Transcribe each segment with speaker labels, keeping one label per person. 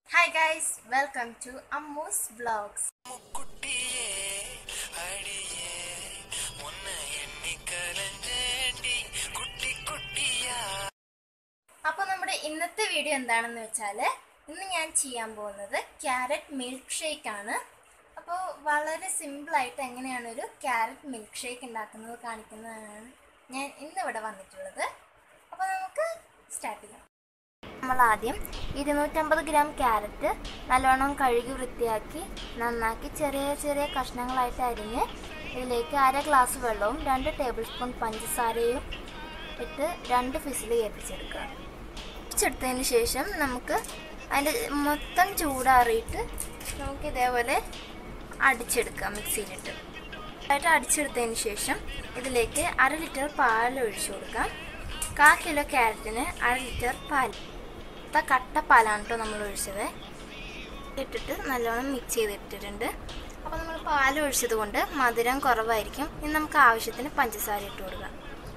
Speaker 1: hi guys welcome to Ammu's vlogs
Speaker 2: മുക്കുട്ടിയേ അടിയേ മുന്ന എണ്ണിക്കലഞ്ചേണ്ടി കുട്ടി കുട്ടിയാ
Speaker 1: അപ്പോൾ നമ്മുടെ ഇന്നത്തെ വീഡിയോ എന്താണെന്ന് വെച്ചാൽ ഇന്ന് ഞാൻ ചെയ്യാൻ പോകുന്നത് ക്യാരറ്റ് മിൽക്ക് ഷേക്ക് ആണ് അപ്പോൾ വളരെ സിമ്പിളായിട്ട് എങ്ങനെയാണ് ഒരു ക്യാരറ്റ് മിൽക്ക് ഷേക്ക് ഉണ്ടാക്കുന്നത് കാണിക്കുന്നതാണ് ഞാൻ ഇന്നിവിടെ വന്നിട്ടുള്ളത് അപ്പോൾ നമുക്ക് സ്റ്റാർട്ട് ചെയ്യാം നമ്മൾ ആദ്യം ഇരുന്നൂറ്റമ്പത് ഗ്രാം ക്യാരറ്റ് നല്ലോണം കഴുകി വൃത്തിയാക്കി നന്നാക്കി ചെറിയ ചെറിയ കഷ്ണങ്ങളായിട്ട് അരിഞ്ഞ് ഇതിലേക്ക് അര ഗ്ലാസ് വെള്ളവും രണ്ട് ടേബിൾ സ്പൂൺ പഞ്ചസാരയും ഇട്ട് രണ്ട് ഫിസിൽ കേൾപ്പിച്ചെടുക്കുക അടിച്ചെടുത്തതിന് ശേഷം നമുക്ക് അതിൻ്റെ മൊത്തം ചൂടാറിയിട്ട് നമുക്ക് ഇതേപോലെ അടിച്ചെടുക്കാം മിക്സിയിലിട്ട് ആയിട്ട് അടിച്ചെടുത്തതിന് ശേഷം ഇതിലേക്ക് അര ലിറ്റർ പാൽ ഒഴിച്ചു കൊടുക്കാം കാ കിലോ ക്യാരറ്റിന് അര ലിറ്റർ പാൽ ഇപ്പം കട്ട പാലാണ് കേട്ടോ നമ്മൾ ഒഴിച്ചത് ഇട്ടിട്ട് നല്ലോണം മിക്സ് ചെയ്തിട്ടിട്ടുണ്ട് അപ്പോൾ നമ്മൾ പാൽ ഒഴിച്ചത് കൊണ്ട് മധുരം കുറവായിരിക്കും ഇനി നമുക്ക് ആവശ്യത്തിന് പഞ്ചസാര ഇട്ട് കൊടുക്കാം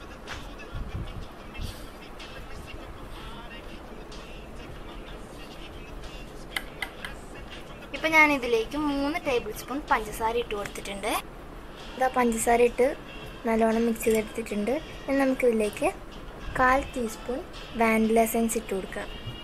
Speaker 1: ഇപ്പം ഞാൻ ഇതിലേക്ക് മൂന്ന് ടേബിൾ സ്പൂൺ പഞ്ചസാര ഇട്ട് കൊടുത്തിട്ടുണ്ട് ഇതാ പഞ്ചസാര ഇട്ട് നല്ലോണം മിക്സ് ചെയ്തെടുത്തിട്ടുണ്ട് ഇനി നമുക്കിതിലേക്ക് കാൽ ടീസ്പൂൺ വാനില എസൻസ് ഇട്ട് കൊടുക്കാം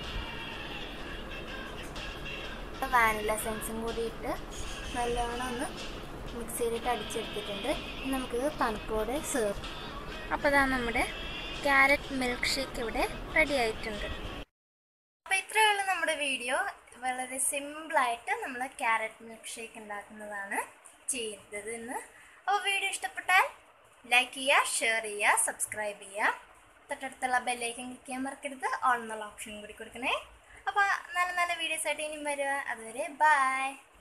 Speaker 1: വാനില എസൻസും കൂടി ഇട്ട് നല്ലോണം ഒന്ന് മിക്സ് ചെയ്തിട്ട് അടിച്ചെടുത്തിട്ടുണ്ട് ഇനി നമുക്കിത് തണുപ്പോടെ സെർവ് അപ്പോൾ ഇതാ നമ്മുടെ ക്യാരറ്റ് മിൽക്ക് ഷേക്ക് ഇവിടെ റെഡി ആയിട്ടുണ്ട് അപ്പോൾ ഇത്രയേ ഉള്ളൂ നമ്മുടെ വീഡിയോ വളരെ സിമ്പിളായിട്ട് നമ്മൾ ക്യാരറ്റ് മിൽക്ക് ഷേക്ക് ഉണ്ടാക്കുന്നതാണ് ചെയ്തത് ഇന്ന് അപ്പോൾ വീഡിയോ ഇഷ്ടപ്പെട്ടാൽ ലൈക്ക് ചെയ്യുക ഷെയർ ചെയ്യുക സബ്സ്ക്രൈബ് ചെയ്യുക തൊട്ടടുത്തുള്ള ബെല്ലൈക്കൻ ക്ലിക്ക് ചെയ്യാൻ മറക്കരുത് ഓൾ എന്നുള്ള ഓപ്ഷൻ കൂടി കൊടുക്കണേ അപ്പോൾ നല്ല നല്ല വീഡിയോസ് ആയിട്ട് ഇനിയും വരിക അതുവരെ ബൈ